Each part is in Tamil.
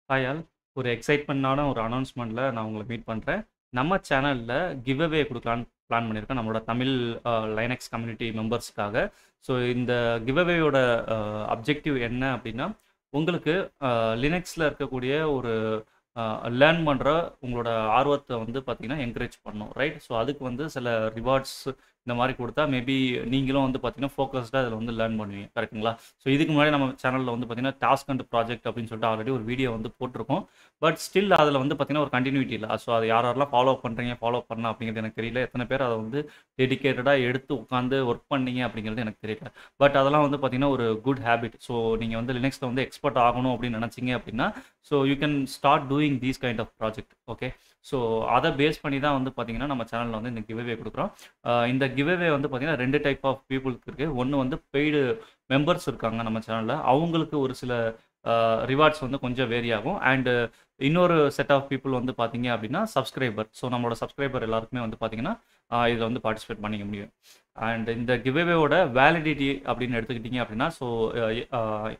Hi all. ஒரு எக்ஸைட்மென்ட்டான ஒரு அனௌன்ஸ்மெண்ட்ல நான் உங்கள மீட் பண்றேன். நம்ம சேனல்ல கிவ் அவே குடுக்கலான்னு பிளான் பண்ணியிருக்கோம். நம்மளோட தமிழ் அ லைனக்ஸ் கம்யூனிட்டி மெம்பர்ஸ்க்காக. ஸோ இந்த கிவ் அவேயோட அ அப்ஜெக்டிவ் என்ன அப்டின்னா, உங்களுக்கு அ லினக்ஸ்ல இருக்கக்கூடிய ஒரு அ லேர்ன் பண்ற உங்களோட ஆர்வத்த வந்து பார்த்தீங்கன்னா, என்கரேஜ் பண்ணணும். ரைட்? ஸோ அதுக்கு வந்து சில ரிவார்ட்ஸ் இந்த மாரி குடுத்தா, மேபி நீங்களும் வந்து பார்த்தீங்கன்னா, ஃபோக்கஸ்டா இதில வந்து லேர்ன் பண்ணுவீங்க. கரெக்ட்டுங்களா? ஸோ இதுக்கு முன்னாடி நம்ம சேனல்ல வந்து பார்த்தீங்கன்னா, டாஸ்க் அண்ட் ப்ராஜெக்ட் அப்டின்னு சொல்லிட்டு ஆல்ரெடி ஒரு வீடியோ வந்து போட்டுருக்கோம். பட் ஸ்டில் அதில வந்து பார்த்தீங்கன்னா, ஒரு கன்டினியூட்டி இல்ல. ஸோ அத யார் யாரெல்லாம் ஃபாலோ பண்றீங்க, ஃபாலோ பண்ணல அப்டிங்கிறது எனக்கு தெரியல. எத்தன பேர் அத வந்து டெடிகேட்டடா எடுத்து உட்கார்ந்து ஒர்க் பண்ணீங்க அப்டிங்கிறது எனக்கு தெரியல. பட் அதெல்லாம் வந்து பார்த்தீங்கன்னா, ஒரு குட் ஹேபிட். ஸோ நீங்க வந்து லினக்ஸ்ல வந்து எக்ஸ்பெர்ட் ஆகணும் அப்டின்னு நெனச்சீங்க அப்டின்னா, so you can start doing these kind of project. Okay. So அத பேஸ் பண்ணி தான் வந்து பார்த்தீங்கன்னா, நம்ம சேனல்ல வந்து இந்த கிவ் அவே குடுக்குறோம். அ இந்த கிவ் அவே வந்து பார்த்தீங்கன்னா, 2 டைப் ஆஃப் பீப்பிள்க்கு இருக்கு. ஒண்ணு வந்து பெய்டு மெம்பர்ஸ் இருக்காங்க நம்ம சேனல்ல. அவங்களுக்கு ஒரு சில அ ரிவார்ட்ஸ் வந்து கொஞ்சம் வேரி ஆகும். அண்ட் இன்னொரு செட் ஆஃப் பீப்பிள் வந்து பார்த்தீங்க அப்டின்னா, சப்ஸ்கிரைபர். ஸோ நம்மளோட சப்ஸ்கிரைபர் எல்லாருக்குமே வந்து பார்த்தீங்கன்னா, அ இதில வந்து பார்ட்டிசிபேட் பண்ணிக்க முடியும். அண்ட் இந்த கிவ் அவேவோட வேலிடிட்டி அப்டின்னு எடுத்துக்கிட்டீங்க அப்டின்னா, ஸோ அ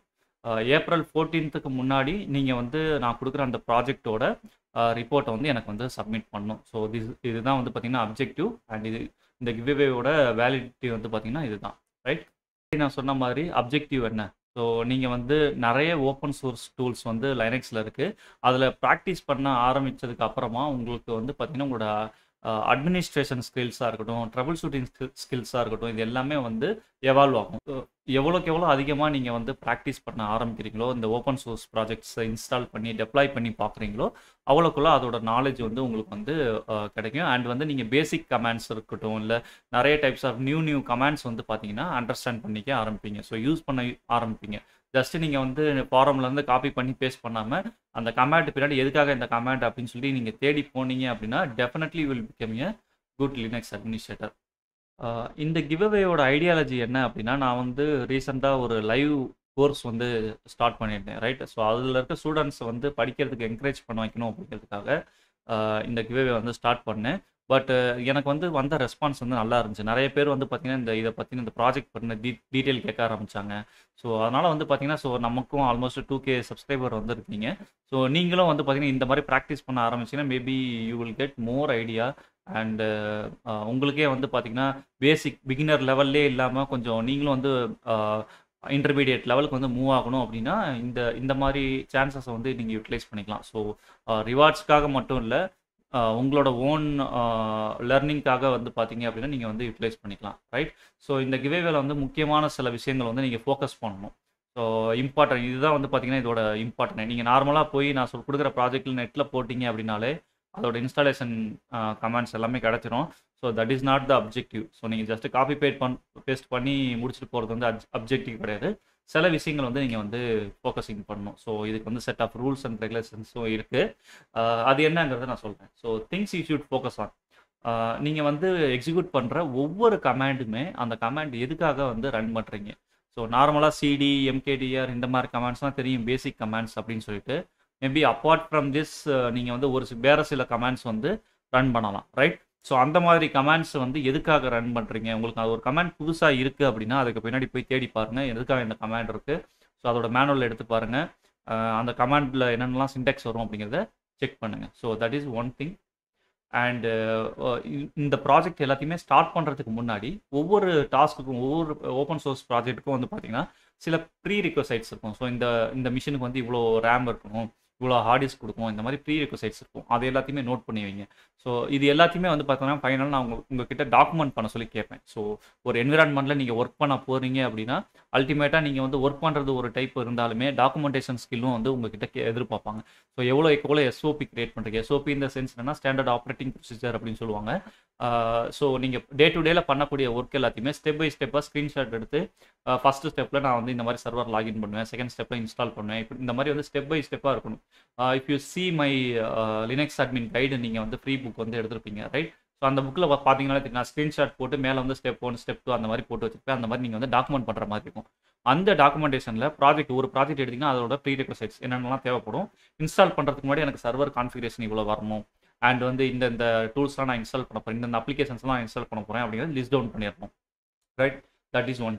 அ ஏப்ரல் 14த்துக்கு முன்னாடி நீங்க வந்து நான் குடுக்குற அந்த ப்ராஜெக்ட்டோட அ ரிப்போர்ட்ட வந்து எனக்கு வந்து சப்மிட் பண்ணணும். ஸோ திஸ் இதுதான் வந்து பார்த்தீங்கன்னா, அப்ஜெக்டிவ் அண்ட் இது இந்த கிவ் அவேவோட வேலிடிட்டி வந்து பார்த்தீங்கன்னா, இதுதான். ரைட்? நான் சொன்ன மாதிரி அப்ஜெக்டிவ் என்ன? ஸோ நீங்க வந்து நெறைய ஓப்பன் சோர்ஸ் டூல்ஸ் வந்து லைனக்ஸ்ல இருக்கு. அதில பிராக்டிஸ் பண்ண ஆரம்பிச்சதுக்கு அப்புறமா உங்களுக்கு வந்து பார்த்தீங்கன்னா, உங்களோட அ அட்மினிஸ்ட்ரேஷன் ஸ்கில்ஸா இருக்கட்டும், ட்ரபிள் ஷூட்டிங் ஸ்கில் ஸ்கில்ஸா இருக்கட்டும், இது எல்லாமே வந்து எவால்வ் ஆகும். ஸோ எவ்வளோக்கு எவ்வளோ அதிகமா நீங்க வந்து பிராக்டிஸ் பண்ண ஆரம்பிக்கிறீங்களோ, இந்த ஓப்பன் சோர்ஸ் ப்ராஜெக்ட்ஸ இன்ஸ்டால் பண்ணி டெப்ளாய் பண்ணி பார்க்குறீங்களோ, அவ்வளோக்குள்ள அதோட நாலேட்ஜ் வந்து உங்களுக்கு வந்து அ கிடைக்கும். அண்ட் வந்து நீங்க பேசிக் கமாண்ட்ஸ் இருக்கட்டும், இல்ல நெறைய types of new new commands வந்து பார்த்தீங்கன்னா, அண்டர்ஸ்டாண்ட் பண்ணிக்க ஆரம்பிப்பீங்க. ஸோ யூஸ் பண்ண ஆரம்பிப்பீங்க. ஜஸ்ட் நீங்க வந்து ஃபாரம்லருந்து காப்பி பண்ணி பேஸ்ட் பண்ணாம, அந்த கமாண்ட் பின்னாடி எதுக்காக இந்த கமாண்ட் அப்டின்னு சொல்லி நீங்க தேடி போனீங்க அப்டின்னா, definitely you will become a good Linux administrator. அ இந்த கிவ் அவேயோட ஐடியாலஜி என்ன அப்டின்னா, நான் வந்து ரீசென்ட்டா ஒரு லைவ் கோர்ஸ் வந்து ஸ்டார்ட் பண்ணியிருந்தேன். ரைட்? ஸோ அதில இருக்க ஸ்டூடண்ட்ஸ வந்து படிக்கிறதுக்கு என்கரேஜ் பண்ண வைக்கணும் அப்டிங்கிறதுக்காக, அ இந்த கிவ் அவே வந்து ஸ்டார்ட் பண்ணேன். பட் எனக்கு வந்து வந்த ரெஸ்பான்ஸ் வந்து நல்லா இருந்துச்சு. நெறைய பேர் வந்து பார்த்தீங்கன்னா, இந்த இத பத்தின இந்த ப்ராஜெக்ட் பத்தின டீ டீட்டெயில் கேட்க ஆரம்பிச்சாங்க. ஸோ அதனால வந்து பார்த்தீங்கன்னா, ஸோ நமக்கும் ஆல்மோஸ்ட் 2கே சப்ஸ்கிரைபர் வந்திருக்கீங்க. ஸோ நீங்களும் வந்து பார்த்தீங்கன்னா, இந்த மாரி பிராக்டிஸ் பண்ண ஆரம்பிச்சீங்கன்னா, maybe you will get more idea and uh உங்களுக்கே வந்து பார்த்தீங்கன்னா, பேசிக் பிகினர் லெவல்லயே இல்லாம கொஞ்சம் நீங்களும் வந்து அ இன்டர்மீடியேட் லெவலுக்கு வந்து மூவ் ஆகணும் அப்டின்னா, இந்த இந்த மாரி சான்ஸஸ வந்து நீங்க யுட்டிலைஸ் பண்ணிக்கலாம். ஸோ அ ரிவார்ட்ஸ்க்காக மட்டும் இல்ல, அ உங்களோட ஓன் அ லெர்னிங்க்காக வந்து பார்த்தீங்க அப்டின்னா, நீங்க வந்து யுட்டிலைஸ் பண்ணிக்கலாம். ரைட்? ஸோ இந்த கிவ் அவேல வந்து முக்கியமான சில விஷயங்கள் வந்து நீங்க ஃபோக்கஸ் பண்ணணும். ஸோ இம்பார்ட்டன்ட் இதுதான் வந்து பார்த்தீங்கன்னா, இதோட இம்பார்ட்டன்ட். நீங்க நார்மலா போய் நான் சொல் குடுக்குற ப்ராஜெக்ட்ல நெட்ல போட்டீங்க அப்டின்னாலே, அதோட இன்ஸ்டாலேஷன் அ கமாண்ட்ஸ் எல்லாமே கிடைச்சிரும். So that is not the objective. So நீங்க ஜஸ்ட் காப்பி பேட் பண் பேஸ்ட் பண்ணி முடிச்சுட்டு போறது வந்து அப்ஜ் அப்ஜெக்டிவ் கிடையாது. சில விஷயங்கள் வந்து நீங்க வந்து ஃபோக்கஸிங் பண்ணணும். ஸோ இதுக்கு வந்து செட் ஆஃப் ரூல்ஸ் அண்ட் ரெகுலேஷன்ஸும் இருக்கு. அ அது என்னங்கிறத நான் சொல்றேன். So things you should focus on. Uh நீங்க வந்து எக்ஸிக்யூட் பண்ற ஒவ்வொரு கமாண்டுமே, அந்த கமாண்ட் எதுக்காக வந்து ரன் பண்றீங்க? ஸோ நார்மலா சிடி, எம்கேடிஆர் இந்த மாரி கமாண்ட்ஸ்லாம் தெரியும். பேசிக் கமாண்ட்ஸ் அப்டின்னு சொல்லிட்டு. மேபி அப்பார்ட் ஃப்ரம் திஸ் நீங்க வந்து ஒரு சி வேற சில கமாண்ட்ஸ் வந்து ரன் பண்ணலாம். ரைட்? ஸோ அந்த மாதிரி கமாண்ட்ஸ் வந்து எதுக்காக ரன் பண்றீங்க? உங்களுக்கு அது ஒரு கமாண்ட் புதுசா இருக்கு அப்டின்னா, அதுக்கு பின்னாடி போய் தேடி பாருங்க. எதுக்காக இந்த கமாண்ட் இருக்கு? ஸோ அதோட மேனுவல் எடுத்து பாருங்க. அ அந்த கமாண்ட்ல என்னென்னலாம் சின்டாக்ஸ் வரும் அப்டிங்கிறத செக் பண்ணுங்க. So that is one thing. And uh இந்த ப்ராஜெக்ட் எல்லாத்தையுமே ஸ்டார்ட் பண்றதுக்கு முன்னாடி, ஒவ்வொரு டாஸ்க்குக்கும் ஒவ்வொரு ஓப்பன் சோர்ஸ் ப்ராஜெக்ட்டுக்கும் வந்து பார்த்தீங்கன்னா, சில ப்ரீ ரிக்வசைட்ஸ் இருக்கும். ஸோ இந்த இந்த மிஷினுக்கு வந்து இவ்ளோ ரேம் இருக்கணும். இவ்ளோ ஹார்ட் டிஸ்க் குடுக்கணும். இந்த மாரி ப்ரீ ரிக்வசைட்ஸ் இருக்கும். அது எல்லாத்தையுமே நோட் பண்ணி வைங்க. ஸோ இது எல்லாத்தையுமே வந்து பார்த்தீங்கன்னா, ஃபைனலா நான் உங்க உங்ககிட்ட டாக்குமெண்ட் பண்ண சொல்லி கேட்பேன். ஸோ ஒரு என்வைரன்மென்ட்ல நீங்க ஒர்க் பண்ண போறீங்க அப்டின்னா, அல்டிமேட்டா நீங்க வந்து ஒர்க் பண்றது ஒரு டைப் இருந்தாலுமே, டாக்குமெண்டேஷன் ஸ்கில்லும் வந்து உங்ககிட்ட கே எதிர்பார்ப்பாங்க. ஸோ எவ்வளோக்கு எவ்வளோ எஸ்ஓபி கிரியேட் பண்றீங்க? எஸ்ஓபி இன் த சென்ஸ் என்னன்னா, ஸ்டாண்டர்ட் ஆப்பரேட்டிங் ப்ரொசீஜர் அப்டின்னு சொல்லுவாங்க. அ ஸோ நீங்க டே டு டேல பண்ணக்கூடிய ஒர்க் எல்லாத்தையுமே ஸ்டெப் பை ஸ்டெப்பா ஸ்கிரீன்ஷாட் எடுத்து, அ ஃபர்ஸ்ட் ஸ்டெப்ல நான் வந்து இந்த மாரி சர்வர் லாகின் பண்ணுவேன். செகண்ட் ஸ்டெப்ல இன்ஸ்டால் பண்ணுவேன். இப்டி இந்த மாரி வந்து ஸ்டெப் பை ஸ்டெப்பா இருக்கணும். Uh if you see my uh Linux admin guide நீங்க வந்து ஃப்ரீ புக் வந்து எடுத்திருப்பீங்க. ரைட்? ஸோ அந்த புக்ல ப பார்த்தீங்கனாலே தெரியும். நான் ஸ்கிரீன்ஷாட் போட்டு மேல வந்து ஸ்டெப் 1, ஸ்டெப் 2 அந்த மாரி போட்டு வச்சிருப்பேன். அந்த மாரி நீங்க வந்து டாக்குமெண்ட் பண்ற மாரி இருக்கும். அந்த டாக்குமெண்டேஷன்ல ப்ராஜெக்ட் ஒரு ப்ராஜெக்ட் எடுத்தீங்கன்னா, அதோட ப்ரீ ரிக்வசைட்ஸ் என்னென்னலாம் தேவைப்படும்? இன்ஸ்டால் பண்றதுக்கு முன்னாடி எனக்கு சர்வர் கான்ஃபிகரேஷன் இவ்ளோ வரணும். அண்ட் வந்து இந்த இந்த டூல்ஸ்லாம் நான் இன்ஸ்டால் பண்ண போறேன். இந்த இந்த அப்ளிகேஷன்ஸ்லாம் நான் இன்ஸ்டால் பண்ண போறேன் அப்டிங்கிறத லிஸ்ட் டவுன் பண்ணிறணும். Right? That is one thing.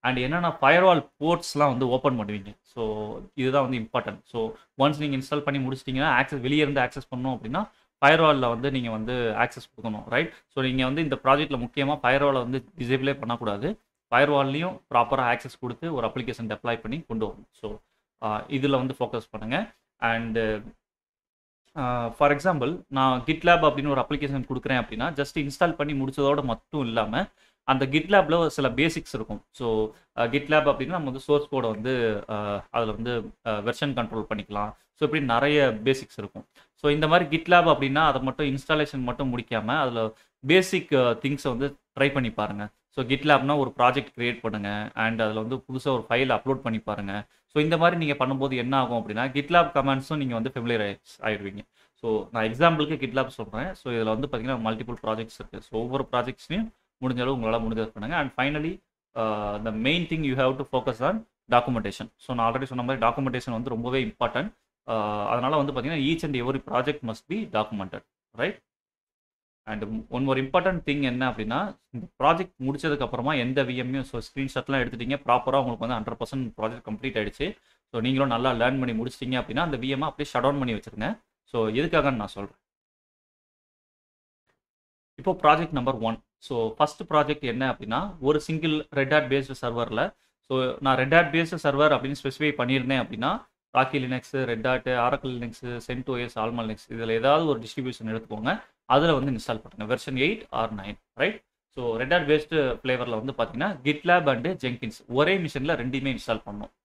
And என்னென்ன ஃபயர்வால் போர்ட்ஸ்லாம் வந்து ஓப்பன் பண்ணுவீங்க ஸோ இதுதான் வந்து இம்பார்ட்டன்ட் ஸோ ஒன்ஸ் நீங்கள் இன்ஸ்டால் பண்ணி முடிச்சிட்டிங்கன்னா ஆக்சஸ் வெளியே இருந்து ஆக்சஸ் பண்ணணும் அப்படின்னா ஃபயர்வாலில் வந்து நீங்கள் வந்து ஆக்சஸ் கொடுக்கணும் ரைட் ஸோ நீங்கள் வந்து இந்த ப்ராஜெக்ட்டில் முக்கியமாக ஃபயர்வாலை வந்து டிசேபிளே பண்ணக்கூடாது ஃபயர்வால்லையும் ப்ராப்பராக ஆக்சஸ் கொடுத்து ஒரு அப்ளிகேஷன் டெப்ளாய் பண்ணி கொண்டு வரணும் ஸோ இதில் வந்து ஃபோக்கஸ் பண்ணுங்கள் அண்டு ஃபார் எக்ஸாம்பிள் நான் கிட்லேப் அப்படின்னு ஒரு அப்ளிகேஷன் கொடுக்குறேன் அப்படின்னா ஜஸ்ட் இன்ஸ்டால் பண்ணி முடிச்சதோட மட்டும் இல்லாமல் அந்த கிட்லேபில் சில பேசிக்ஸ் இருக்கும் ஸோ கிட்லேப் அப்படின்னா நம்ம வந்து சோர்ஸ் கோடை வந்து அதில் வந்து வெர்ஷன் கண்ட்ரோல் பண்ணிக்கலாம் ஸோ இப்படி நிறைய பேசிக்ஸ் இருக்கும் ஸோ இந்த மாதிரி கிட்லேப் அப்படின்னா அதை மட்டும் இன்ஸ்டாலேஷன் மட்டும் முடிக்காமல் அதில் பேசிக் திங்ஸை வந்து ட்ரை பண்ணி பாருங்கள் ஸோ கிட்லேப்னா ஒரு ப்ராஜெக்ட் க்ரியேட் பண்ணுங்கள் அண்ட் அதில் வந்து புதுசாக ஒரு ஃபைல் அப்லோட் பண்ணி பாருங்கள் ஸோ இந்த மாதிரி நீங்கள் பண்ணும்போது என்ன ஆகும் அப்படின்னா கிட்லேப் கமெண்ட்ஸும் நீங்கள் வந்து ஃபெமிலியர் ஆயிடுவீங்க ஸோ நான் எக்ஸாம்பிளுக்கு கிட்லேப் சொல்கிறேன் ஸோ இதில் வந்து பார்த்தீங்கன்னா மல்டிபிள் ப்ராஜெக்ட்ஸ் இருக்குது ஸோ ஒவ்வொரு ப்ராஜெக்ட்ஸ்லையும் முடிஞ்ச அளவு உங்களால் முடிஞ்சது பண்ணுங்கள் and finally the main thing you have to focus on documentation so நான் ஆல்ரெடி சொன்ன மாதிரி டாக்குமெண்டேஷன் வந்து ரொம்பவே இம்பார்ட்டன்ட் அதனால் வந்து பார்த்தீங்கன்னா each and every project must be documented right and one ஒரு இம்பார்ட்டன்ட் திங் என்ன அப்படின்னா இந்த ப்ராஜெக்ட் முடிச்சதுக்கு அப்புறமா எந்த விஎம்மையும் ஸோ ஸ்க்ரீன்ஷாட்லாம் எடுத்துட்டீங்க ப்ராப்பராக உங்களுக்கு வந்து ஹண்ட்ரட் பர்சன்ட் ப்ராஜெக்ட் கம்ப்ளீட் ஆயிடுச்சு ஸோ நீங்களும் நல்லா லேர்ன் பண்ணி முடிச்சிட்டிங்க அப்படின்னா அந்த விஎம்ஐ அப்படியே ஷட் டவுன் பண்ணி வச்சிருங்க ஸோ எதுக்காகன்னு நான் சொல்கிறேன் இப்போ project number one so first project என்ன அப்படின்னா ஒரு சிங்கிள் ரெட் ஹேட் பேஸ்டு சர்வரில் ஸோ நான் ரெட் ஹேட் பேஸ்டு சர்வர் அப்படின்னு ஸ்பெசிஃபை பண்ணியிருந்தேன் அப்படின்னா Rocky Linux Red Hat Oracle Linux CentOS Alma Linux இதில் ஏதாவது ஒரு டிஸ்ட்ரிபியூஷன் எடுத்துக்கோங்க அதில் வந்து இன்ஸ்டால் பண்ணுங்க version eight or nine right so Red Hat based ஃப்ளேவரில் வந்து பார்த்தீங்கன்னா கிட்லேப் அண்டு ஜெங்கின்ஸ் ஒரே மிஷினில் ரெண்டுமே இன்ஸ்டால் பண்ணணும்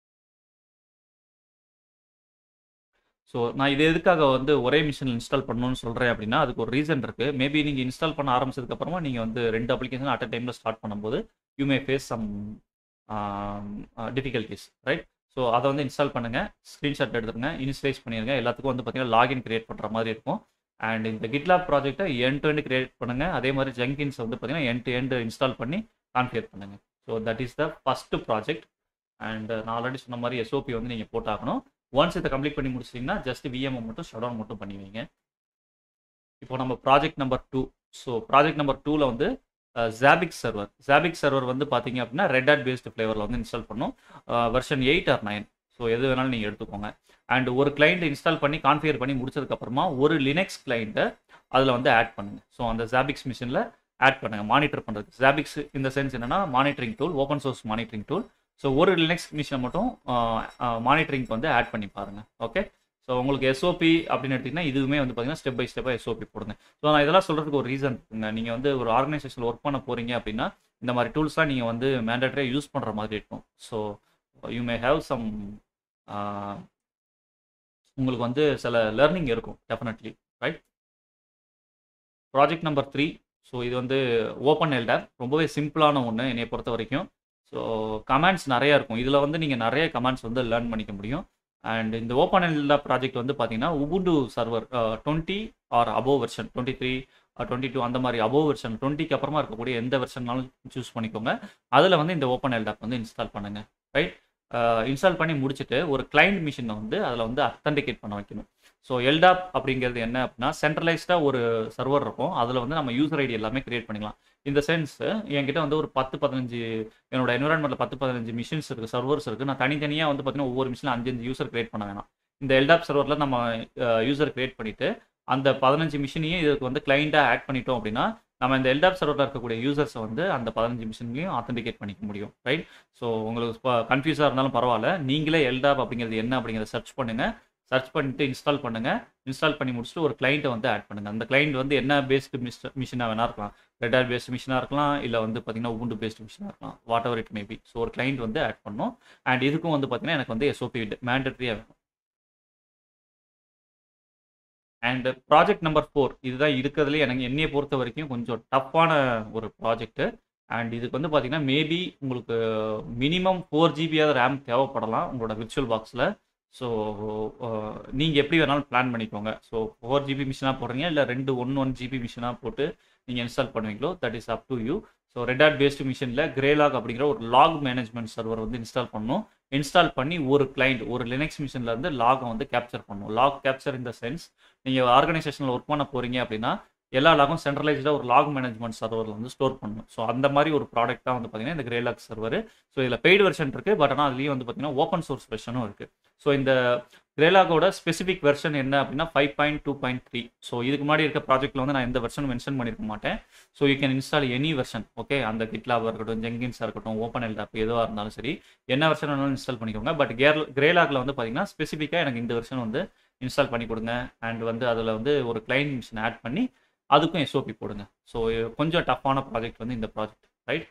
ஸோ நான் இது எதுக்காக வந்து ஒரே மிஷினில் இன்ஸ்டால் பண்ணணும்னு சொல்கிறேன் அப்படின்னா அதுக்கு ஒரு ரீசன் இருக்குது மேபி நீங்கள் இன்ஸ்டால் பண்ண ஆரம்பிச்சதுக்கப்புறமா நீங்கள் வந்து ரெண்டு அப்ளிகேஷன் அட் அ டைமில் ஸ்டார்ட் பண்ணும்போது you may face some difficulties right so அதை வந்து இன்ஸ்டால் பண்ணுங்கள் ஸ்க்ரீன்ஷாட் எடுத்துருங்க இன்ஸ்டைஸ் பண்ணிடுங்க எல்லாத்துக்கும் வந்து பார்த்தீங்கன்னா லாகின் கிரியேட் பண்ணுற மாதிரி இருக்கும் அண்ட் இந்த கிட்லாப் ப்ராஜெக்ட்டை என் டு எண்ட் கிரியேட் பண்ணுங்கள் அதே மாதிரி ஜங்கின்ஸ் வந்து பார்த்தீங்கன்னா என் டு எண்ட் இன்ஸ்டால் பண்ணி கான்ஃபிகர் பண்ணுங்கள் so that is the first project and நான் ஆல்ரெடி சொன்ன மாதிரி எஸ்ஓபி வந்து நீங்கள் போட்டாகணும் ஒன்ஸ் இதை கம்ப்ளீட் பண்ணி முடிச்சிட்டிங்கன்னா ஜஸ்ட் விஎம்ஐ மட்டும் ஷட் டவுன் மட்டும் பண்ணுவீங்க இப்போ நம்ம project number two so project number டூவில் வந்து ஜாபிக் சர்வர் ஜாபிக் சர்வர் வந்து பார்த்தீங்க அப்படின்னா ரெட் ஹேட் பேஸ்டு ஃப்ளேவரில் வந்து இன்ஸ்டால் பண்ணும் version eight or nine so எது வேணாலும் நீங்கள் எடுத்துக்கோங்க அண்ட் ஒரு கிளைண்ட் இன்ஸ்டால் பண்ணி கான்ஃபிகர் பண்ணி முடிச்சதுக்கப்புறமா ஒரு லினக்ஸ் கிளைண்ட்டை அதில் வந்து ஆட் பண்ணுங்கள் ஸோ அந்த ஜாபிக்ஸ் மிஷினில் ஆட் பண்ணுங்கள் மானிட்டர் பண்ணுறதுக்கு ஜாபிக்ஸ் இந்த சென்ஸ் என்னன்னா monitoring tool open source monitoring tool so ஒரு லினக்ஸ் மிஷினை மட்டும் மானிட்டரிங்க்கு வந்து ஆட் பண்ணி பாருங்கள் ஓகே ஸோ உங்களுக்கு எஸ்ஓபி அப்படின்னு எடுத்திங்கன்னா இதுவுமே வந்து பார்த்தீங்கன்னா ஸ்டெப் பை ஸ்டெப்பாக எஸ்ஓபி போடுங்க ஸோ நான் இதெல்லாம் சொல்கிறதுக்கு ஒரு ரீசன் இருக்குங்க நீங்கள் வந்து ஒரு ஆர்கனைசேஷனில் ஒர்க் பண்ண போகிறீங்க அப்படின்னா இந்த மாதிரி டூல்ஸ்லாம் நீங்கள் வந்து மேண்டேட்டரியாக யூஸ் பண்ணுற மாதிரி இருக்கும் so you may have some உங்களுக்கு வந்து சில லேர்னிங் இருக்கும் definitely right project number three so இது வந்து ஓப்பன் எல்டேப் ரொம்பவே சிம்பிளான ஒன்று என்னை பொறுத்த வரைக்கும் ஸோ கமெண்ட்ஸ் நிறையா இருக்கும் இதில் வந்து நீங்கள் நிறைய கமெண்ட்ஸ் வந்து லேர்ன் பண்ணிக்க முடியும் அண்ட் இந்த ஓப்பன் எல்டா ப்ராஜெக்ட் வந்து பார்த்தீங்கன்னா Ubuntu server twenty or above version twenty three twenty two அந்த மாதிரி அபோவ் வெர்ஷன் டுவெண்ட்டிக்கு அப்புறமா இருக்கக்கூடிய எந்த வெர்ஷன்னாலும் சூஸ் பண்ணிக்கோங்க அதில் வந்து இந்த ஓப்பன் எல்டாப் வந்து இன்ஸ்டால் பண்ணுங்கள் ரைட் இன்ஸ்டால் பண்ணி முடிச்சுட்டு ஒரு கிளைண்ட் மிஷினை வந்து அதில் வந்து அத்தன்டிகேட் பண்ண வைக்கணும் ஸோ எல்டாப் அப்படிங்கிறது என்ன அப்படின்னா சென்ட்ரலைஸ்டாக ஒரு சர்வர் இருக்கும் அதில் வந்து நம்ம யூசர் ஐடி எல்லாமே கிரியேட் பண்ணிக்கலாம் இந்த சென்ஸ் என்கிட்ட வந்து ஒரு பத்து பதினஞ்சு என்னோட என்வரான்மெண்ட்டில் பத்து பதினஞ்சு மிஷின்ஸ் இருக்குது சர்வர்ஸ் இருக்குது நான் தனித்தனியாக வந்து பார்த்தீங்கன்னா ஒவ்வொரு மிஷினில் அஞ்சு அஞ்சு யூசர் கிரியேட் பண்ண வேணாம் இந்த எல்டாப் சர்வரில் நம்ம யூசர் கிரியேட் பண்ணிவிட்டு அந்த பதினஞ்சு மிஷினையும் இதுக்கு வந்து கிளைண்ட்டாக ஆட் பண்ணிட்டோம் அப்படின்னா நம்ம இந்த எல்டாப் சர்வரில் இருக்கக்கூடிய யூசர்ஸை வந்து அந்த பதினஞ்சு மிஷின்லையும் ஆத்தென்டிகேட் பண்ணிக்க முடியும் ரைட் ஸோ உங்களுக்கு கன்ஃபியூஸாக இருந்தாலும் பரவாயில்ல நீங்களே எல்டாப் அப்படிங்கிறது என்ன அப்படிங்கிறத சர்ச் பண்ணுங்கள் சர்ச் பண்ணிட்டு இன்ஸ்டால் பண்ணுங்கள் இன்ஸ்டால் பண்ணி முடிச்சுட்டு ஒரு கிளைண்ட்டை வந்து ஆட் பண்ணுங்கள் அந்த கிளைண்ட் வந்து என்ன பேஸ்டு மிஸ் மிஷினாக வேணா இருக்கலாம் ரெட் ஆர் பேஸ்டு மிஷினாக இருக்கலாம் இல்லை வந்து பார்த்தீங்கன்னா உண்டு பேஸ்டு மிஷினாக இருக்கலாம் whatever it maybe so ஒரு கிளைண்ட் வந்து ஆட் பண்ணணும் அண்ட் இதுக்கும் வந்து பார்த்தீங்கன்னா எனக்கு வந்து எஸ்ஓபி மேண்டட்ரியாக வேணும் அண்ட் ப்ராஜெக்ட் நம்பர் ஃபோர் இதுதான் இருக்கிறதுல எனக்கு என்னையை பொறுத்த வரைக்கும் கொஞ்சம் டஃப்பான ஒரு ப்ராஜெக்ட்டு அண்ட் இதுக்கு வந்து பார்த்தீங்கன்னா மேபி உங்களுக்கு மினிமம் ஃபோர் ஜிபியாவது ரேம் தேவைப்படலாம் உங்களோட விர்ச்சுவல் பாக்ஸில் ஸோ நீங்கள் எப்படி வேணாலும் பிளான் பண்ணிக்கோங்க ஸோ ஃபோர் ஜிபி மிஷினாக போடுறீங்க இல்லை ரெண்டு ஒன் ஒன் ஜிபி மிஷினாக போட்டு நீங்கள் இன்ஸ்டால் பண்ணுவீங்களோ that is up to you so Red Hat based மிஷினில் கிரேலாக் அப்படிங்கிற ஒரு லாக் மேனேஜ்மெண்ட் சர்வர் வந்து இன்ஸ்டால் பண்ணணும் இன்ஸ்டால் பண்ணி ஒரு கிளைண்ட் ஒரு லினக்ஸ் மிஷின்லேருந்து லாகை வந்து கேப்சர் பண்ணணும் லாக் கேப்சர் இந்த சென்ஸ் நீங்கள் ஆர்கனைசேஷனில் ஒர்க் பண்ண போகிறீங்க அப்படின்னா எல்லா லாகும் சென்ட்ரலைஸ்டாக ஒரு லாக் மேனேஜ்மெண்ட் சர்வரில் வந்து ஸ்டோர் பண்ணணும் ஸோ அந்த மாதிரி ஒரு ப்ராடக்ட் தான் வந்து பார்த்தீங்கன்னா இந்த கிரேலாக் சர்வர் ஸோ இதில் பெய்டு வெர்ஷன் இருக்குது பட் ஆனால் அதுலேயும் வந்து பார்த்தீங்கன்னா ஓப்பன் சோர்ஸ் வெர்ஷனும் இருக்குது ஸோ இந்த கிரேலாகோட ஸ்பெசிஃபிக் வெர்ஷன் என்ன அப்படின்னா five point two point three so இதுக்கு முன்னாடி இருக்க ப்ராஜெக்ட்டில் வந்து நான் எந்த வெர்ஷனும் மென்ஷன் பண்ணியிருக்க மாட்டேன் so you can install any version okay அந்த கிட்லாபாக இருக்கட்டும் ஜெங்கின்ஸாக இருக்கட்டும் ஓப்பன் எல்டாப் எதுவாக இருந்தாலும் சரி என்ன வெர்ஷன் வேணாலும் இன்ஸ்டால் பண்ணிக்கோங்க பட் கேர் கிரேலாகில் வந்து பார்த்தீங்கன்னா ஸ்பெசிஃபிக்காக எனக்கு இந்த வெர்ஷன் வந்து இன்ஸ்டால் பண்ணி கொடுங்க அண்ட் வந்து அதில் வந்து ஒரு கிளைண்ட் மிஷின் ஆட் பண்ணி அதுக்கும் எஸ்ஓபி போடுங்க ஸோ கொஞ்சம் டஃப்பான ப்ராஜெக்ட் வந்து இந்த project right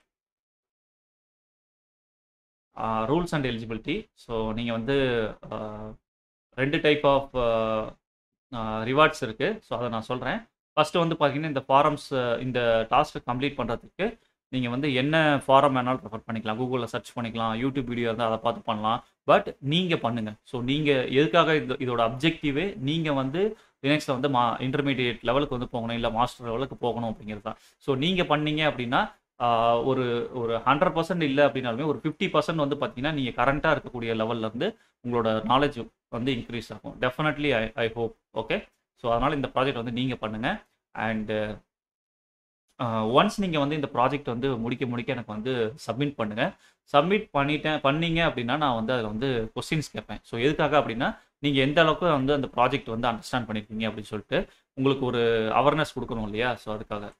rules and eligibility so நீங்கள் வந்து ரெண்டு டைப் ஆஃப் ரிவார்ட்ஸ் இருக்குது ஸோ அதை நான் சொல்கிறேன் ஃபஸ்ட்டு வந்து பார்த்தீங்கன்னா இந்த ஃபாரம்ஸ் இந்த டாஸ்க்கை கம்ப்ளீட் பண்ணுறதுக்கு நீங்கள் வந்து என்ன ஃபாரம் வேணாலும் ப்ரிஃபர் பண்ணிக்கலாம் கூகுளில் சர்ச் பண்ணிக்கலாம் யூடியூப் வீடியோ இருந்தால் அதை பார்த்து பண்ணலாம் பட் நீங்கள் பண்ணுங்கள் ஸோ நீங்கள் எதுக்காக இது இதோட அப்ஜெக்டிவே நீங்கள் வந்து லினக்ஸில் வந்து மா இன்டர்மீடியட் லெவலுக்கு வந்து போகணும் இல்லை மாஸ்டர் லெவலுக்கு போகணும் அப்படிங்கிறது தான் ஸோ நீங்கள் பண்ணீங்க அப்படின்னா ஒரு ஒரு ஹண்ட்ரட் பர்சன்ட் இல்லை அப்படின்னாலுமே ஒரு ஃபிஃப்டி பர்சன்ட் வந்து பார்த்தீங்கன்னா நீங்கள் கரண்ட்டாக இருக்கக்கூடிய லெவல்லேருந்து உங்களோட நாலேஜ் வந்து இன்க்ரீஸ் ஆகும் definitely I I hope okay so அதனால் இந்த ப்ராஜெக்ட் வந்து நீங்கள் பண்ணுங்கள் அண்டு ஒன்ஸ் நீங்கள் வந்து இந்த ப்ராஜெக்ட் வந்து முடிக்க முடிக்க எனக்கு வந்து சப்மிட் பண்ணுங்கள் சப்மிட் பண்ணிட்டேன் பண்ணீங்க அப்படின்னா நான் வந்து அதில் வந்து கொஸ்டின்ஸ் கேட்பேன் ஸோ எதுக்காக அப்படின்னா நீங்கள் எந்த அளவுக்கு வந்து அந்த ப்ராஜெக்ட் வந்து அண்டர்ஸ்டாண்ட் பண்ணியிருக்கீங்க அப்படின்னு சொல்லிட்டு உங்களுக்கு ஒரு அவேர்னஸ் கொடுக்கணும் இல்லையா ஸோ அதுக்காக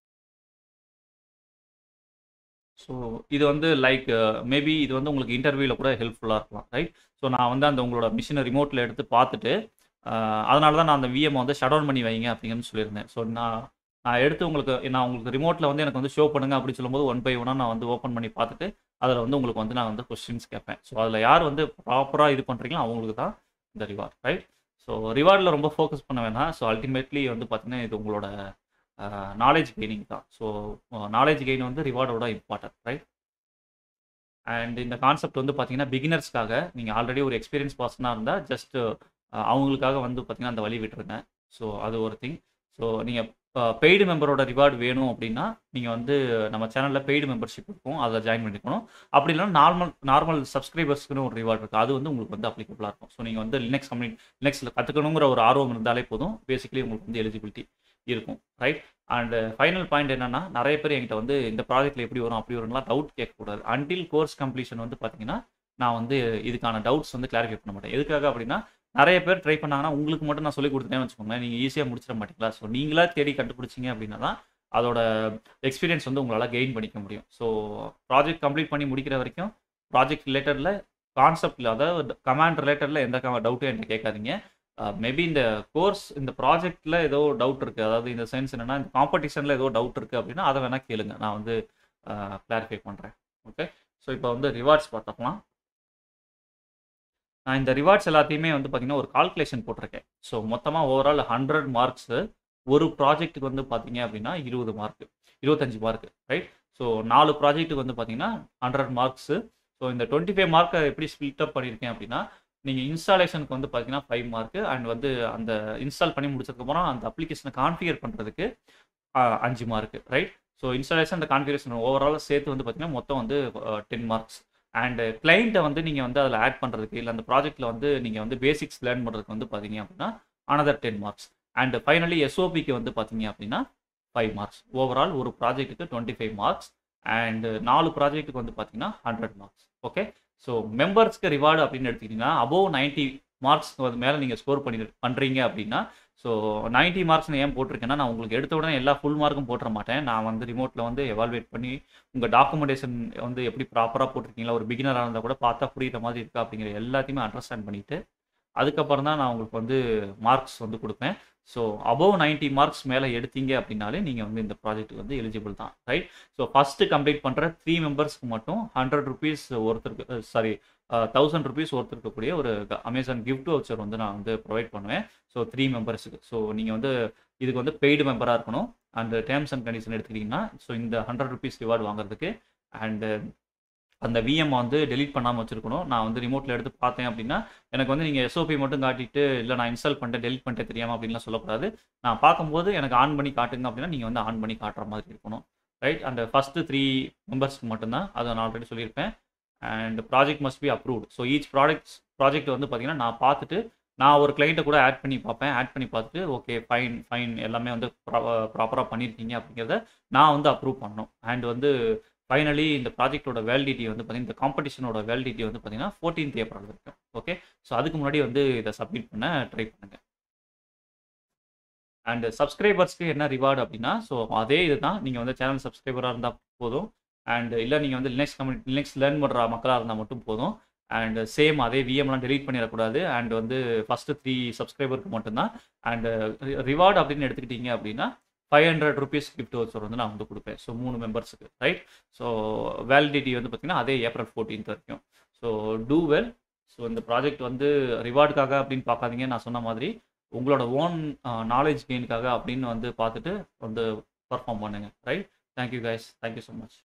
ஸோ இது வந்து லைக் மேபி இது வந்து உங்களுக்கு இன்டர்வியூவில் கூட ஹெல்ப்ஃபுல்லாக இருக்கலாம் ரைட் ஸோ நான் வந்து அந்த உங்களோட மிஷினை ரிமோட்டில் எடுத்து பார்த்துட்டு அதனால தான் நான் அந்த விஎம் வந்து ஷட் டவுன் பண்ணி வைங்க அப்படிங்கன்னு சொல்லியிருந்தேன் ஸோ நான் நான் எடுத்து உங்களுக்கு நான் உங்களுக்கு ரிமோட்டில் வந்து எனக்கு வந்து ஷோ பண்ணுங்க அப்படின்னு சொல்லும்போது ஒன் பை ஒன்னாக நான் வந்து ஓப்பன் பண்ணி பார்த்துட்டு அதில் வந்து உங்களுக்கு வந்து நான் வந்து கொஸ்டின்ஸ் கேட்பேன் ஸோ அதில் யார் வந்து ப்ராப்பராக இது பண்ணுறீங்களோ அவங்களுக்கு தான் இந்த ரிவார்ட் ரைட் ஸோ ரிவார்டில் ரொம்ப ஃபோக்கஸ் பண்ண வேணாம் ஸோ அல்டிமேட்லி வந்து பார்த்தீங்கன்னா இது உங்களோட நாலேஜ் கெய்னிங் தான் ஸோ நாலேஜ் கெயின் வந்து ரிவார்டோட இம்பார்ட்டன்ட் ரைட் அண்ட் இந்த கான்செப்ட் வந்து பார்த்தீங்கன்னா பிகினர்ஸ்க்காக நீங்கள் ஆல்ரெடி ஒரு எக்ஸ்பீரியன்ஸ் பர்சனாக இருந்தால் ஜஸ்ட் அவங்களுக்காக வந்து பார்த்தீங்கன்னா அந்த வழி விட்டுருங்க ஸோ அது ஒரு திங் ஸோ நீங்கள் பெய்டு மெம்பரோட ரிவார்டு வேணும் அப்படின்னா நீங்கள் வந்து நம்ம சேனலில் பெய்டு மெம்பர்ஷிப் இருக்கும் அதில் ஜாயின் பண்ணிக்கணும் அப்படி இல்லைனா நார்மல் நார்மல் சப்ஸ்கிரைபர்ஸ்க்குன்னு ஒரு ரிவார்டு இருக்குது அது வந்து உங்களுக்கு வந்து அப்ளிகபிளாக இருக்கும் ஸோ நீங்கள் வந்து லினக்ஸ் கம்யூனி லினக்ஸில் கற்றுக்கணுங்கிற ஒரு ஆர்வம் இருந்தாலே போதும் பேசிக்கலி உங்களுக்கு வந்து எலிஜிபிலிட்டி இருக்கும் ரைட் அண்ட் ஃபைனல் பாயிண்ட் என்னன்னா நிறைய பேர் என்கிட்ட வந்து இந்த ப்ராஜெக்ட்டில் எப்படி வரும் அப்படி வரும்லாம் டவுட் கேட்கக்கூடாது அன்டில் கோர்ஸ் கம்ப்ளீஷன் வந்து பார்த்தீங்கன்னா நான் வந்து இதுக்கான டவுட்ஸ் வந்து கிளாரிஃபை பண்ண மாட்டேன் எதுக்காக அப்படின்னா நிறைய பேர் ட்ரை பண்ணாங்கன்னா உங்களுக்கு மட்டும் நான் சொல்லி கொடுத்துட்டேன்னு வச்சுக்கோங்களேன் நீங்கள் ஈஸியாக முடிச்சிட மாட்டீங்களா ஸோ நீங்களா தேடி கண்டுபிடிச்சிங்க அப்படின்னா தான் அதோட எக்ஸ்பீரியன்ஸ் வந்து உங்களால் கெயின் பண்ணிக்க முடியும் ஸோ ப்ராஜெக்ட் கம்ப்ளீட் பண்ணி முடிக்கிற வரைக்கும் ப்ராஜெக்ட் ரிலேட்டடில் கான்செப்டில் அதாவது கமாண்ட் ரிலேட்டடில் எந்த டவுட்டும் என்கிட்ட கேட்காதீங்க மேபி இந்த கோர்ஸ் இந்த ப்ராஜெக்டில் ஏதோ டவுட் இருக்குது அதாவது இந்த சென்ஸ் என்னென்னா இந்த காம்படிஷனில் ஏதோ டவுட் இருக்குது அப்படின்னா அதை வேணால் கேளுங்க நான் வந்து கிளாரிஃபை பண்ணுறேன் ஓகே ஸோ இப்போ வந்து ரிவார்ட்ஸ் பார்த்துக்கலாம் நான் இந்த ரிவார்ட்ஸ் எல்லாத்தையுமே வந்து பார்த்தீங்கன்னா ஒரு கால்குலேஷன் போட்டிருக்கேன் ஸோ மொத்தமாக ஓவரால் ஹண்ட்ரட் மார்க்ஸு ஒரு ப்ராஜெக்ட்டுக்கு வந்து பார்த்தீங்க அப்படின்னா இருபது மார்க்கு இருபத்தஞ்சு மார்க்கு ரைட் ஸோ நாலு ப்ராஜெக்ட்டுக்கு வந்து பார்த்தீங்கன்னா ஹண்ட்ரட் மார்க்ஸு ஸோ இந்த டுவெண்ட்டி ஃபைவ் மார்க்கை எப்படி ஸ்பிளிட் அப் பண்ணியிருக்கேன் அப்படின்னா நீங்கள் இன்ஸ்டாலேஷனுக்கு வந்து பார்த்தீங்கன்னா ஃபைவ் மார்க்கு அண்ட் வந்து அந்த இன்ஸ்டால் பண்ணி முடிச்சதுக்கப்புறம் அந்த அப்ளிகேஷனை கான்ஃபிகர் பண்ணுறதுக்கு அஞ்சு மார்க்கு ரைட் ஸோ இன்ஸ்டாலேஷன் அந்த கான்ஃபிகரேஷன் ஓவரால் சேர்த்து வந்து பார்த்தீங்கன்னா மொத்தம் வந்து டென் மார்க்ஸ் அண்டு கிளைண்ட்டை வந்து நீங்கள் வந்து அதில் ஆட் பண்ணுறதுக்கு இல்லை அந்த ப்ராஜெக்ட்டில் வந்து நீங்கள் வந்து பேசிக்ஸ் லேர்ன் பண்ணுறதுக்கு வந்து பார்த்தீங்க அப்படின்னா another ten marks and finally எஸ்ஓபிக்கு வந்து பார்த்தீங்க அப்படின்னா ஃபைவ் மார்க்ஸ் ஓவரால் ஒரு ப்ராஜெக்ட்டுக்கு டுவெண்ட்டி ஃபைவ் மார்க்ஸ் அண்ட் நாலு ப்ராஜெக்ட்டுக்கு வந்து பார்த்தீங்கன்னா ஹண்ட்ரட் மார்க்ஸ் ஓகே ஸோ மெம்பர்ஸ்க்கு ரிவார்டு அப்படின்னு எடுத்துக்கிட்டிங்கன்னா அபோவ் நைன்ட்டி மார்க்ஸ்க்கு வந்து மேலே நீங்கள் ஸ்கோர் பண்ணி பண்ணுறீங்க அப்படின்னா ஸோ நைன்ட்டி மார்க்ஸ் ஏன் போட்டிருக்கேன்னா நான் உங்களுக்கு எடுத்த உடனே எல்லா ஃபுல் மார்க்கும் போட்டுற மாட்டேன் நான் வந்து ரிமோட்டில் வந்து எவால்வேட் பண்ணி உங்கள் டாக்குமெண்டேஷன் வந்து எப்படி ப்ராப்பராக போட்டிருக்கீங்களா ஒரு பிகினராக இருந்தால் கூட பார்த்தா புரியுற மாதிரி இருக்கா அப்படிங்கிற எல்லாத்தையுமே அண்டர்ஸ்டாண்ட் பண்ணிவிட்டு அதுக்கப்புறம் தான் நான் உங்களுக்கு வந்து மார்க்ஸ் வந்து கொடுப்பேன் ஸோ அபவ் நைன்ட்டி மார்க்ஸ் மேலே எடுத்தீங்க அப்படின்னாலே நீங்கள் வந்து இந்த ப்ராஜெக்ட் வந்து எலிஜிபிள் தான் ரைட் ஸோ ஃபஸ்ட்டு கம்ப்ளீட் பண்ணுற த்ரீ மெம்பர்ஸ்க்கு மட்டும் ஹண்ட்ரட் ருபீஸ் ஒருத்தருக்கு சாரி தௌசண்ட் ருபீஸ் ஒருத்தருக்கக்கூடிய ஒரு அமேசான் கிஃப்ட் வச்சர் வந்து நான் வந்து ப்ரொவைட் பண்ணுவேன் ஸோ த்ரீ மெம்பர்ஸுக்கு ஸோ நீங்கள் வந்து இதுக்கு வந்து பெய்டு மெம்பராக இருக்கணும் அண்ட் டேர்ம்ஸ் அண்ட் கண்டிஷன் எடுத்துக்கிட்டிங்கன்னா ஸோ இந்த ஹண்ட்ரட் ருபீஸ் ரிவார்டு வாங்குறதுக்கு அண்டு அந்த விஎம் வந்து டெலீட் பண்ணாமல் வச்சிருக்கணும் நான் வந்து ரிமோட்டில் எடுத்து பார்த்தேன் அப்படின்னா எனக்கு வந்து நீங்கள் எஸ்ஓபி மட்டும் காட்டிட்டு இல்லை நான் இன்ஸ்டால் பண்ணிட்டேன் டெலிட் பண்ணிட்டேன் தெரியாமல் அப்படின்லாம் சொல்லக்கூடாது நான் பார்க்கும்போது எனக்கு ஆன் பண்ணி காட்டுங்க அப்படின்னா நீங்கள் வந்து ஆன் பண்ணி காட்டுற மாதிரி இருக்கணும் ரைட் அந்த ஃபஸ்ட்டு த்ரீ மெம்பர்ஸ்க்கு மட்டும்தான் அதை நான் ஆல்ரெடி சொல்லியிருப்பேன் and project must be approved so each products project வந்து பார்த்தீங்கன்னா நான் பார்த்துட்டு நான் ஒரு கிளைண்ட்டை கூட ஆட் பண்ணி பார்ப்பேன் ஆட் பண்ணி பார்த்துட்டு ஓகே ஃபைன் ஃபைன் எல்லாமே வந்து ப்ராப்பராக பண்ணியிருக்கீங்க அப்படிங்கிறத நான் வந்து அப்ரூவ் பண்ணணும் அண்ட் வந்து ஃபைனலி இந்த ப்ராஜெக்ட்டோட வேலிடிட்டி வந்து பார்த்தீங்கன்னா இந்த காம்படிஷனோட வேலிடிட்டி வந்து பார்த்தீங்கன்னா ஃபோர்டீன்த் ஏப்ரல் வரைக்கும் ஓகே ஸோ அதுக்கு முன்னாடி வந்து இதை சப்மிட் பண்ண ட்ரை பண்ணுங்க அண்ட் சப்ஸ்கிரைபர்ஸ்க்கு என்ன ரிவார்டு அப்படின்னா ஸோ அதே இதுதான் நீங்கள் வந்து சேனல் சப்ஸ்கிரைபராக இருந்தால் போதும் அண்ட் இல்லை நீங்கள் வந்து லினக்ஸ் கம்யூனிட்டி லினக்ஸ் லேர்ன் பண்ணுற மக்களாக இருந்தால் மட்டும் போதும் அண்ட் சேம் அதே விஎம்லாம் டெலீட் பண்ணிடக்கூடாது அண்ட் வந்து ஃபஸ்ட்டு த்ரீ சப்ஸ்கிரைபருக்கு மட்டும்தான் அண்ட் ரிவார்டு அப்படின்னு எடுத்துக்கிட்டீங்க அப்படின்னா five hundred rupees gift voucher வந்து நான் வந்து கொடுப்பேன் ஸோ மூணு மெம்பர்ஸுக்கு ரைட் ஸோ வேலிடிட்டி வந்து பார்த்தீங்கன்னா அதே ஏப்ரல் ஃபோர்டீன்த் வரைக்கும் ஸோ டூ வெல் ஸோ இந்த ப்ராஜெக்ட் வந்து ரிவார்டுக்காக அப்படின்னு பார்க்காதீங்க நான் சொன்ன மாதிரி உங்களோட ஓன் நாலேஜ் கெயினுக்காக அப்படின்னு வந்து பார்த்துட்டு வந்து பர்ஃபார்ம் பண்ணுங்க right thank you guys thank you so much